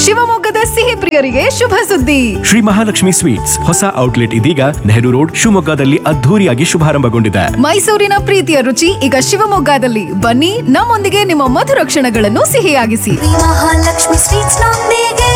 ಶಿವಮೊಗ್ಗದ ಸಿಹಿ ಪ್ರಿಯರಿಗೆ ಶುಭ ಸುದ್ದಿ ಶ್ರೀ ಮಹಾಲಕ್ಷ್ಮಿ ಸ್ವೀಟ್ಸ್ ಹೊಸ ಔಟ್ಲೆಟ್ ಇದೀಗ ನೆಹರು ರೋಡ್ ಶಿವಮೊಗ್ಗದಲ್ಲಿ ಅದ್ಧೂರಿಯಾಗಿ ಶುಭಾರಂಭಗೊಂಡಿದೆ ಮೈಸೂರಿನ ಪ್ರೀತಿಯ ರುಚಿ ಈಗ ಶಿವಮೊಗ್ಗದಲ್ಲಿ ಬನ್ನಿ ನಮ್ಮೊಂದಿಗೆ ನಿಮ್ಮ ಮಧುರ ಕ್ಷಣಗಳನ್ನು ಸಿಹಿಯಾಗಿಸಿ ಮಹಾಲಕ್ಷ್ಮಿ ಸ್ವೀಟ್ಸ್ ನೊಂದಿಗೆ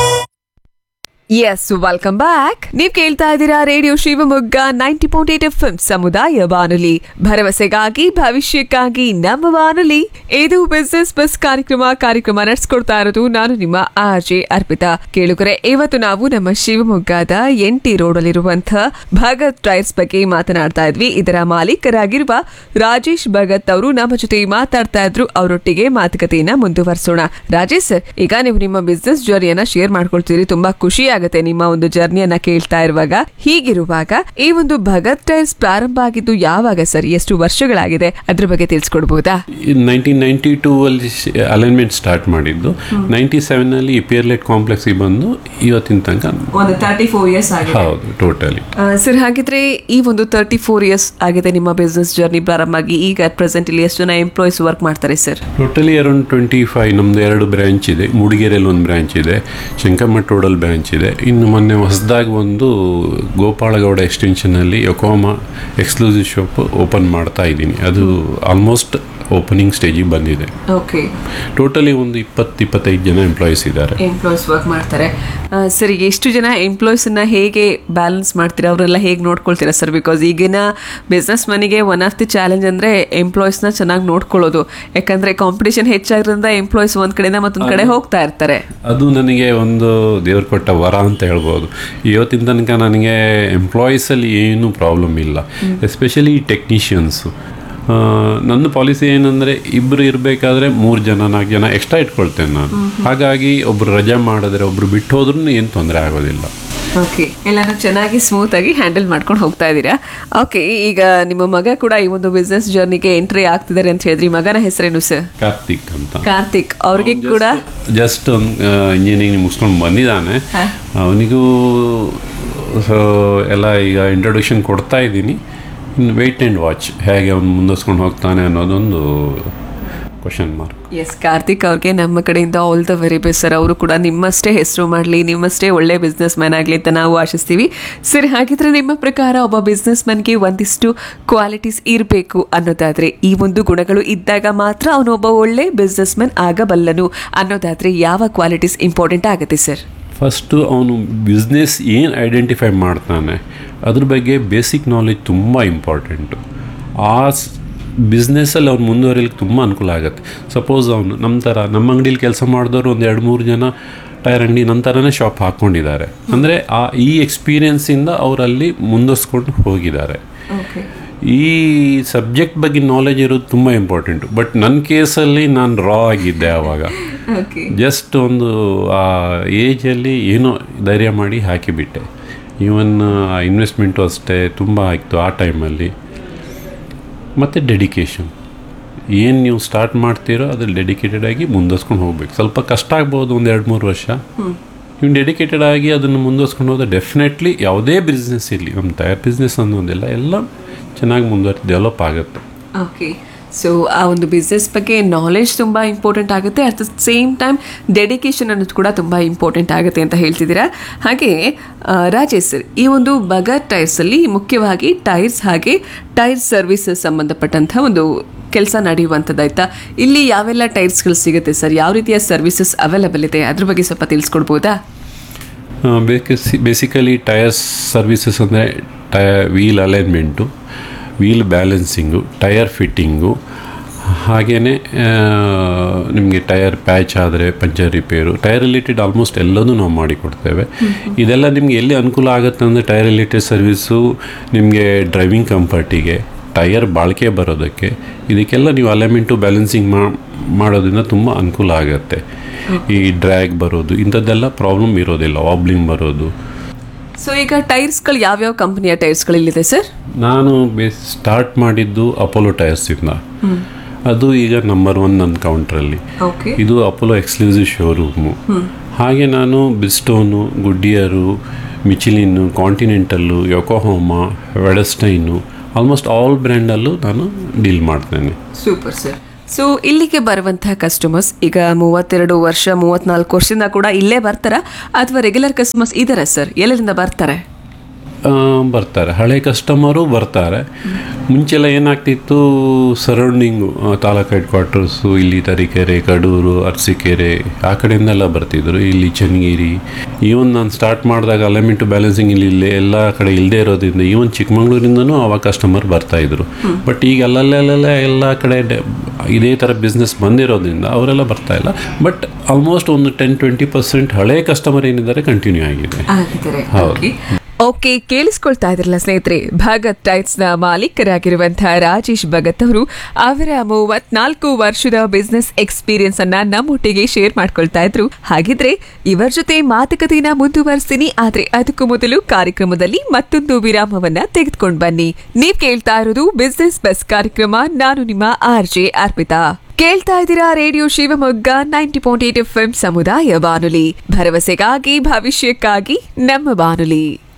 ಎಸ್ ವೆಲ್ಕಮ್ ಬ್ಯಾಕ್ ನೀವ್ ಕೇಳ್ತಾ ಇದ್ದೀರಾ radio Shivamogga ninety point eight F ಸಮುದಾಯ ಬಾನುಲಿ ಭರವಸೆಗಾಗಿ ಭವಿಷ್ಯಕ್ಕಾಗಿ ನಮ್ಮ ಬಾನುಲಿ ಇದು ಬಿಸ್ನೆಸ್ ಬಸ್ ಕಾರ್ಯಕ್ರಮ ಕಾರ್ಯಕ್ರಮ ನಡೆಸ್ಕೊಡ್ತಾ ಇರೋದು ನಾನು ನಿಮ್ಮ ಆರ್ ಜೆ ಅರ್ಪಿತಾ ಕೇಳುಗರೆ ಇವತ್ತು ನಾವು ನಮ್ಮ ಶಿವಮೊಗ್ಗದ ಎಂಟಿ ರೋಡ್ ಅಲ್ಲಿರುವಂತಹ ಭಗತ್ ಟೈರ್ಸ್ ಬಗ್ಗೆ ಮಾತನಾಡ್ತಾ ಇದ್ವಿ ಇದರ ಮಾಲೀಕರಾಗಿರುವ ರಾಜೇಶ್ ಭಗತ್ ಅವರು ನಮ್ಮ ಜೊತೆ ಮಾತಾಡ್ತಾ ಇದ್ರು ಅವರೊಟ್ಟಿಗೆ ಮಾತುಕತೆಯನ್ನ ಮುಂದುವರಿಸೋಣ ರಾಜೇಶ್ ಸರ್ ಈಗ ನೀವು ನಿಮ್ಮ ಬಿಸ್ನೆಸ್ ಜರ್ನಿಯನ್ನ ಶೇರ್ ಮಾಡ್ಕೊಳ್ತೀರಿ ತುಂಬಾ ಖುಷಿ ಆಗುತ್ತೆ ನಿಮ್ಮ ಒಂದು ಜರ್ನಿಯನ್ನ ಕೇಳ್ತಾ ಇರುವಾಗ ಹೀಗಿರುವಾಗ ಈ ಒಂದು ಭಗತ್ ಟೈರ್ಸ್ ಪ್ರಾರಂಭ ಆಗಿದ್ದು ಯಾವಾಗ ಸರ್ ಎಷ್ಟು ವರ್ಷಗಳಾಗಿದೆ ಅದ್ರ ಬಗ್ಗೆ ತಿಳಿಸ್ಕೊಡ್ಬೋದಾ ನೈನ್ಟೀನ್ ನೈಂಟಿ ಟೂ ಅಲ್ಲಿ ಅಲೈನ್ಮೆಂಟ್ ಸ್ಟಾರ್ಟ್ ಮಾಡಿದ್ದು ನೈಂಟಿ ಸೆವೆನಲ್ಲಿ ಈ ಪಿಯರ್ಲೆಟ್ ಕಾಂಪ್ಲೆಕ್ಸಿಗೆ ಬಂದು ಇವತ್ತಿನ ತನಕ ಒಂದು ತರ್ಟಿ ಫೋರ್ ಇಯರ್ಸ್ ಆಗಿದೆ ಹೌದು ಟೋಟಲಿ ಸರ್ ಹಾಗಿದ್ರೆ ಈ ಒಂದು ತರ್ಟಿ ಫೋರ್ ಇಯರ್ಸ್ ಆಗಿದೆ ನಿಮ್ಮ ಬಿಸ್ನೆಸ್ ಜರ್ನಿ ಪ್ರಾರಂಭ ಆಗಿ ಈಗ ಅಟ್ ಪ್ರೆಸೆಂಟ್ ಇಲ್ಲಿ ಎಷ್ಟು ಜನ ಎಂಪ್ಲಾಯೀಸ್ ವರ್ಕ್ ಮಾಡ್ತಾರೆ sir totally around twenty five ನಮ್ಮದು ಎರಡು ಬ್ರ್ಯಾಂಚ್ ಇದೆ ಮೂಡಿಗೆರೆಯಲ್ಲಿ ಒಂದು ಬ್ರ್ಯಾಂಚ್ ಇದೆ ಶಂಕರಮಠ ರೋಡಲ್ಲಿ ಬ್ರ್ಯಾಂಚ್ ಇದೆ ಇನ್ನು ಮೊನ್ನೆ ಹೊಸದಾಗಿ ಒಂದು ಗೋಪಾಳಗೌಡ ಎಕ್ಸ್ಟೆನ್ಷನಲ್ಲಿ ಯೊಕೋಮಾ ಎಕ್ಸ್ಕ್ಲೂಸಿವ್ ಶಾಪ್ ಓಪನ್ ಮಾಡ್ತಾ ಇದ್ದೀನಿ ಅದು ಆಲ್ಮೋಸ್ಟ್ ಓಪನಿಂಗ್ ಸ್ಟೇಜಿಗೆ ಬಂದಿದೆ ಓಕೆ ಟೋಟಲಿ ಒಂದು ಇಪ್ಪತ್ತು ಇಪ್ಪತ್ತೈದು ಜನ ಎಂಪ್ಲಾಯೀಸ್ ಇದ್ದಾರೆ ಎಂಪ್ಲಾಯೀಸ್ ವರ್ಕ್ ಮಾಡ್ತಾರೆ ಆ, ಸರ್ ಈಗ ಎಷ್ಟು ಜನ ಎಂಪ್ಲಾಯೀಸ್ ಅನ್ನ ಹೇಗೆ ಬ್ಯಾಲೆನ್ಸ್ ಮಾಡ್ತೀರಾ ಅವರೆಲ್ಲ ಹೇಗೆ ನೋಡ್ಕೊಳ್ತೀರಾ ಸರ್ ಬಿಕಾಸ್ ಈಗಿನ ಬಿಸ್ನೆಸ್ ಮನಿಗೆ ಒನ್ ಆಫ್ ದಿ ಚಾಲೆಂಜ್ ಅಂದ್ರೆ ಎಂಪ್ಲಾಯೀಸ್ ನ ಚೆನ್ನಾಗಿ ನೋಡ್ಕೊಳ್ಳೋದು ಯಾಕಂದ್ರೆ ಕಾಂಪಿಟೇಷನ್ ಹೆಚ್ಚಾಗಿರೋದ್ರಿಂದ ಎಂಪ್ಲಾಯೀಸ್ ಒಂದ್ ಕಡೆಯಿಂದ ಮತ್ತೊಂದ್ ಕಡೆ ಹೋಗ್ತಾ ಇರ್ತಾರೆ ಅದು ನನಗೆ ಒಂದು ದೇವ್ರು ಕೊಟ್ಟ ವರ ಅಂತ ಹೇಳ್ಬೋದು ಇವತ್ತಿನ ತನಕ ನನಗೆ ಎಂಪ್ಲಾಯೀಸಲ್ಲಿ ಏನೂ ಪ್ರಾಬ್ಲಮ್ ಇಲ್ಲ ಎಸ್ಪೆಷಲಿ ಟೆಕ್ನಿಷಿಯನ್ಸು ನನ್ನ ಪಾಲಿಸಿ ಏನಂದರೆ ಇಬ್ಬರು ಇರಬೇಕಾದ್ರೆ ಮೂರು ಜನ ನಾಲ್ಕು ಜನ ಎಕ್ಸ್ಟ್ರಾ ಇಟ್ಕೊಳ್ತೇನೆ ನಾನು ಹಾಗಾಗಿ ಒಬ್ರು ರಜೆ ಮಾಡಿದ್ರೆ ಒಬ್ರು ಬಿಟ್ಟು ಹೋದ್ರೂ ಏನು ತೊಂದರೆ ಆಗೋದಿಲ್ಲ ಓಕೆ ಎಲ್ಲಾನು ಚೆನ್ನಾಗಿ ಸ್ಮೂತ್ ಆಗಿ ಹ್ಯಾಂಡಲ್ ಮಾಡ್ಕೊಂಡು ಹೋಗ್ತಾ ಇದ್ದೀರಾ ಓಕೆ ಈಗ ನಿಮ್ಮ ಮಗ ಕೂಡ ಈ ಒಂದು ಬಿಸ್ನೆಸ್ ಜರ್ನಿಗೆ ಎಂಟ್ರಿ ಆಗ್ತಿದ್ದಾರೆ ಅಂತ ಹೇಳಿದ್ರಿ ಮಗನ ಹೆಸರೇನು ಸರ್ ಕಾರ್ತಿಕ್ ಅಂತ ಕಾರ್ತಿಕ್ ಅವ್ರಿಗೆ ಕೂಡ ಜಸ್ಟ್ ಒಂದು ಇಂಜಿನಿಯರಿಂಗ್ ಮುಗಿಸ್ಕೊಂಡು ಬಂದಿದ್ದಾನೆ ಅವನಿಗೂ ಸೊ ಎಲ್ಲ ಈಗ ಇಂಟ್ರೊಡಕ್ಷನ್ ಕೊಡ್ತಾ ಇದ್ದೀನಿ ಇನ್ನು ವೆಯ್ಟ್ ಆ್ಯಂಡ್ ವಾಚ್ ಹೇಗೆ ಅವ್ನು ಮುಂದುವರ್ಸ್ಕೊಂಡು ಹೋಗ್ತಾನೆ ಅನ್ನೋದೊಂದು ಕ್ವಶನ್ ಮಾರ್ಕ್ ಎಸ್ ಕಾರ್ತಿಕ್ ಅವ್ರಿಗೆ ನಮ್ಮ ಕಡೆಯಿಂದ all the very best sir ಅವರು ಕೂಡ ನಿಮ್ಮಷ್ಟೇ ಹೆಸರು ಮಾಡಲಿ ನಿಮ್ಮಷ್ಟೇ ಒಳ್ಳೆ ಬಿಸ್ನೆಸ್ ಮ್ಯಾನ್ ಆಗಲಿ ಅಂತ ನಾವು ಆಶಿಸ್ತೀವಿ ಸರ್ ಹಾಗಿದ್ರೆ ನಿಮ್ಮ ಪ್ರಕಾರ ಒಬ್ಬ ಬಿಸ್ನೆಸ್ ಮ್ಯಾನ್ಗೆ ಒಂದಿಷ್ಟು ಕ್ವಾಲಿಟೀಸ್ ಇರಬೇಕು ಅನ್ನೋದಾದ್ರೆ ಈ ಒಂದು ಗುಣಗಳು ಇದ್ದಾಗ ಮಾತ್ರ ಅವನು ಒಬ್ಬ ಒಳ್ಳೆ ಬಿಸ್ನೆಸ್ ಮ್ಯಾನ್ ಆಗಬಲ್ಲನು ಅನ್ನೋದಾದ್ರೆ ಯಾವ ಕ್ವಾಲಿಟೀಸ್ ಇಂಪಾರ್ಟೆಂಟ್ ಆಗುತ್ತೆ ಸರ್ ಫಸ್ಟು ಅವನು ಬಿಸ್ನೆಸ್ ಏನು ಐಡೆಂಟಿಫೈ ಮಾಡ್ತಾನೆ ಅದ್ರ ಬಗ್ಗೆ ಬೇಸಿಕ್ ನಾಲೆಜ್ ತುಂಬ ಇಂಪಾರ್ಟೆಂಟು ಆ ಬಿಸ್ನೆಸ್ಸಲ್ಲಿ ಅವ್ನು ಮುಂದುವರಿಲಿಕ್ಕೆ ತುಂಬ ಅನುಕೂಲ ಆಗುತ್ತೆ ಸಪೋಸ್ ಅವನು ನಮ್ಮ ಥರ ನಮ್ಮ ಅಂಗಡೀಲಿ ಕೆಲಸ ಮಾಡಿದವರು ಒಂದು ಎರಡು ಮೂರು ಜನ ಟೈರ್ ಅಂಗಡಿ ನಮ್ಮ ಥರನೇ ಶಾಪ್ ಹಾಕ್ಕೊಂಡಿದ್ದಾರೆ ಅಂದರೆ ಆ ಈ ಎಕ್ಸ್ಪೀರಿಯನ್ಸಿಂದ ಅವರಲ್ಲಿ ಮುಂದುವರ್ಸ್ಕೊಂಡು ಹೋಗಿದ್ದಾರೆ ಈ ಸಬ್ಜೆಕ್ಟ್ ಬಗ್ಗೆ ನಾಲೆಜ್ ಇರೋದು ತುಂಬ ಇಂಪಾರ್ಟೆಂಟು ಬಟ್ ನನ್ನ ಕೇಸಲ್ಲಿ ನಾನು ರಾ ಆಗಿದ್ದೆ ಆವಾಗ ಜಸ್ಟ್ ಒಂದು ಆ ಏಜಲ್ಲಿ ಏನೋ ಧೈರ್ಯ ಮಾಡಿ ಹಾಕಿಬಿಟ್ಟೆ ಈವನ್ ಇನ್ವೆಸ್ಟ್ಮೆಂಟು ಅಷ್ಟೇ ತುಂಬ ಆಯಿತು ಆ ಟೈಮಲ್ಲಿ ಮತ್ತು ಡೆಡಿಕೇಶನ್ ಏನು ನೀವು ಸ್ಟಾರ್ಟ್ ಮಾಡ್ತೀರೋ ಅದ್ರಲ್ಲಿ ಡೆಡಿಕೇಟೆಡ್ ಆಗಿ ಮುಂದುವರ್ಸ್ಕೊಂಡು ಹೋಗ್ಬೇಕು ಸ್ವಲ್ಪ ಕಷ್ಟ ಆಗ್ಬೋದು ಒಂದು ಎರಡು ಮೂರು ವರ್ಷ ನೀವು ಡೆಡಿಕೇಟೆಡ್ ಆಗಿ ಅದನ್ನು ಮುಂದುವರ್ಸ್ಕೊಂಡು ಹೋದ್ರೆ ಡೆಫಿನೆಟ್ಲಿ ಯಾವುದೇ ಬಿಸ್ನೆಸ್ ಇರಲಿ ನಮ್ಮ ಟೈರ್ ಬಿಸ್ನೆಸ್ ಅನ್ನೋದಿಲ್ಲ ಎಲ್ಲ ಚೆನ್ನಾಗಿ ಮುಂದುವರಿ ಡೆವಲಪ್ ಆಗುತ್ತೆ ಓಕೆ ಸೊ ಆ ಒಂದು ಬಿಸ್ನೆಸ್ ಬಗ್ಗೆ ನಾಲೆಜ್ ತುಂಬ ಇಂಪಾರ್ಟೆಂಟ್ ಆಗುತ್ತೆ at the same time dedication ಅನ್ನೋದು ಕೂಡ ತುಂಬ ಇಂಪಾರ್ಟೆಂಟ್ ಆಗುತ್ತೆ ಅಂತ ಹೇಳ್ತಿದ್ದೀರಾ ಹಾಗೆ ಆ, ರಾಜೇಶ್ ಸರ್ ಈ ಒಂದು ಬಗರ್ ಟೈರ್ಸಲ್ಲಿ ಮುಖ್ಯವಾಗಿ ಟೈರ್ಸ್ ಹಾಗೆ ಟೈರ್ ಸರ್ವಿಸಸ್ ಸಂಬಂಧಪಟ್ಟಂಥ ಒಂದು ಕೆಲಸ ನಡೆಯುವಂಥದ್ದಾಯ್ತಾ ಇಲ್ಲಿ ಯಾವೆಲ್ಲ ಟೈರ್ಸ್ಗಳು ಸಿಗುತ್ತೆ ಸರ್ ಯಾವ ರೀತಿಯ ಸರ್ವಿಸಸ್ ಅವೈಲಬಲ್ ಇದೆ ಅದ್ರ ಬಗ್ಗೆ ಸ್ವಲ್ಪ ತಿಳಿಸ್ಕೊಡ್ಬೋದಾ ಬೇಕಸಿ ಬೇಸಿಕಲಿ ಟಯರ್ಸ್ ಸರ್ವಿಸಸ್ ಅಂದರೆ ಟಯ wheel alignment wheel balancing tyre fitting ಹಾಗೆಯೇ ನಿಮಗೆ ಟಯರ್ ಪ್ಯಾಚ್ ಆದರೆ puncture repair tyre related almost ಎಲ್ಲದೂ ನಾವು ಮಾಡಿಕೊಡ್ತೇವೆ ಇದೆಲ್ಲ ನಿಮಗೆ ಎಲ್ಲಿ ಅನುಕೂಲ ಆಗುತ್ತೆ ಅಂದರೆ ಟೈರ್ ರಿಲೇಟೆಡ್ ಸರ್ವಿಸು ನಿಮಗೆ ಡ್ರೈವಿಂಗ್ ಕಂಫರ್ಟಿಗೆ ಟಯರ್ ಬಾಳಿಕೆ ಬರೋದಕ್ಕೆ ಇದಕ್ಕೆಲ್ಲ ನೀವು ಅಲೈನ್ಮೆಂಟು ಬ್ಯಾಲೆನ್ಸಿಂಗ್ ಮಾಡೋದ್ರಿಂದ ತುಂಬ ಅನುಕೂಲ ಆಗುತ್ತೆ ಈ ಡ್ರ್ಯಾಗ್ ಬರೋದು ಇಂಥದ್ದೆಲ್ಲ ಪ್ರಾಬ್ಲಮ್ ಇರೋದಿಲ್ಲ ವಾಬ್ಲಿಂಗ್ ಬರೋದು ಸೊ ಈಗ ಟೈರ್ಸ್ಗಳು ಯಾವ್ಯಾವ ಕಂಪನಿಯ ಟೈರ್ಸ್ಗಳಿಲ್ಲಿದೆ ಸರ್ ನಾನು ಬೇಸ್ ಸ್ಟಾರ್ಟ್ ಮಾಡಿದ್ದು ಅಪೋಲೋ ಟೈರ್ಸಿಂದ ಅದು ಈಗ ನಂಬರ್ ಒನ್ ನನ್ನ ಕೌಂಟ್ರಲ್ಲಿ ಓಕೆ ಇದು ಅಪೋಲೋ ಎಕ್ಸ್ಕ್ಲೂಸಿವ್ ಶೋರೂಮು ಹಾಗೆ ನಾನು ಬಿಸ್ಟೋನು ಗುಡ್ಡಿಯರು ಮಿಚಿಲಿನ್ನು ಕಾಂಟಿನೆಂಟಲ್ಲು ಯೋಕೋಹೋಮಾ ವೆಡಸ್ಟೈನು ಆಲ್ಮೋಸ್ಟ್ ಆಲ್ ಬ್ರ್ಯಾಂಡಲ್ಲೂ ನಾನು ಡೀಲ್ ಮಾಡ್ತೇನೆ ಸೂಪರ್ ಸರ್ ಸೊ ಇಲ್ಲಿಗೆ ಬರುವಂತಹ ಕಸ್ಟಮರ್ಸ್ ಈಗ ಮೂವತ್ತೆರಡು ವರ್ಷ ಮೂವತ್ನಾಲ್ಕು ವರ್ಷದಿಂದ ಕೂಡ ಇಲ್ಲೇ ಬರ್ತಾರ ಅಥವಾ ರೆಗ್ಯುಲರ್ ಕಸ್ಟಮರ್ಸ್ ಇದಾರ ಸರ್ ಎಲ್ಲರಿಂದ ಬರ್ತಾರೆ ಆ, ಬರ್ತಾರೆ ಹಳೆ ಕಸ್ಟಮರು ಬರ್ತಾರೆ ಮುಂಚೆಲ್ಲ ಏನಾಗ್ತಿತ್ತು ಸರೌಂಡಿಂಗು ತಾಲೂಕು ಹೆಡ್ ಕ್ವಾರ್ಟರ್ಸು ಇಲ್ಲಿ ತರೀಕೆರೆ ಕಡೂರು ಅರಸೀಕೆರೆ ಆ ಕಡೆಯಿಂದೆಲ್ಲ ಬರ್ತಿದ್ರು ಇಲ್ಲಿ ಚನ್ನಗಿರಿ ಈವನ್ ನಾನು ಸ್ಟಾರ್ಟ್ ಮಾಡಿದಾಗ ಅಲೈನ್ಮೆಂಟ್ ಬ್ಯಾಲೆನ್ಸಿಂಗ್ ಇಲ್ಲಿ ಇಲ್ಲೇ ಎಲ್ಲ ಕಡೆ ಇಲ್ಲದೆ ಇರೋದ್ರಿಂದ ಈವನ್ ಚಿಕ್ಕಮಂಗ್ಳೂರಿಂದನೂ ಅವಾಗ ಕಸ್ಟಮರ್ ಬರ್ತಾ ಇದ್ರು ಬಟ್ ಈಗ ಅಲ್ಲಲ್ಲೆಲ್ಲ ಎಲ್ಲ ಕಡೆ ಡೆ- ಇದೇ ಥರ ಬಿಸ್ನೆಸ್ ಬಂದಿರೋದ್ರಿಂದ ಅವರೆಲ್ಲ ಬರ್ತಾ ಇಲ್ಲ ಬಟ್ ಆಲ್ಮೋಸ್ಟ್ ಒಂದು ಟೆನ್ ಟ್ವೆಂಟಿ ಪರ್ಸೆಂಟ್ ಹಳೆ ಕಸ್ಟಮರ್ ಏನಿದ್ದಾರೆ ಕಂಟಿನ್ಯೂ ಆಗಿದೆ ಹೌದು ಓಕೆ ಕೇಳಿಸ್ಕೊಳ್ತಾ ಇದ್ರಲ್ಲ ಸ್ನೇಹಿತರೆ ಭಗತ್ ಟೈಟ್ಸ್ ನ ಮಾಲೀಕರಾಗಿರುವಂತಹ ರಾಜೇಶ್ ಭಗತ್ ಅವರು ಅವರ ಮೂವತ್ನಾಲ್ಕು ವರ್ಷದ ಬಿಸ್ನೆಸ್ ಎಕ್ಸ್ಪೀರಿಯನ್ಸ್ ಅನ್ನ ನಮ್ಮೊಟ್ಟಿಗೆ ಶೇರ್ ಮಾಡ್ಕೊಳ್ತಾ ಇದ್ರು ಹಾಗಿದ್ರೆ ಇವರ ಜೊತೆ ಮಾತುಕತೆನ ಮುಂದುವರಿಸ್ತೀನಿ ಆದ್ರೆ ಅದಕ್ಕೂ ಮೊದಲು ಕಾರ್ಯಕ್ರಮದಲ್ಲಿ ಮತ್ತೊಂದು ವಿರಾಮವನ್ನ ತೆಗೆದುಕೊಂಡು ಬನ್ನಿ ನೀವ್ ಕೇಳ್ತಾ ಇರೋದು ಬಿಸ್ನೆಸ್ ಬಸ್ ಕಾರ್ಯಕ್ರಮ ನಾನು ನಿಮ್ಮ ಆರ್ ಜೆ ಅರ್ಪಿತಾ ಕೇಳ್ತಾ ಇದ್ದೀರಾ radio Shivamogga ninety point eight F ಸಮುದಾಯ ಬಾನುಲಿ ಭರವಸೆಗಾಗಿ ಭವಿಷ್ಯಕ್ಕಾಗಿ ನಮ್ಮ ಬಾನುಲಿ